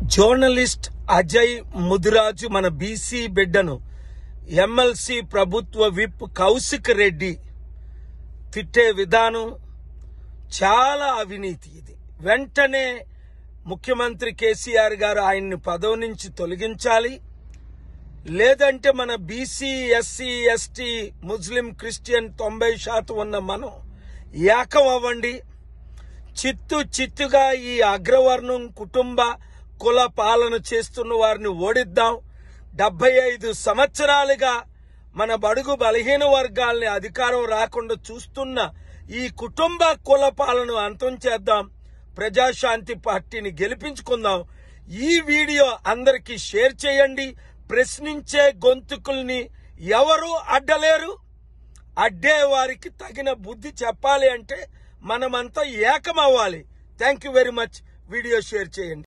journalist Ajay Mudiraj మన BC బిడ్డను MLC ప్రభుత్వ విప్ కౌశిక్ రెడ్డి తిట్టే విధానం చాలా అవినీతి ఇది వెంటనే ముఖ్యమంత్రి కేసీఆర్ గారు ఆయన్ని పదవి నుంచి తొలగించాలి లేదంటే మన BC SC ST Muslim Christian తొంభై శాతం ఉన్న మనం ఏకం అవ్వండి చిత్తు చిత్తుగా ఈ అగ్రవర్ణం కుటుంబ కుల పాలన చేస్తున్న వారిని ఓడిద్దాం డెబ్బై ఐదు సంవత్సరాలుగా మన బడుగు బలహీన వర్గాల్ని అధికారం రాకుండా చూస్తున్న ఈ కుటుంబ కుల పాలన అంతం చేద్దాం ప్రజాశాంతి పార్టీని గెలిపించుకుందాం ఈ వీడియో అందరికీ షేర్ చేయండి ప్రశ్నించే గొంతుకుల్ని ఎవరు అడ్డలేరు అడ్డే వారికి తగిన బుద్ధి చెప్పాలి అంటే మనమంతా ఏకమవ్వాలి thank you very much video share చేయండి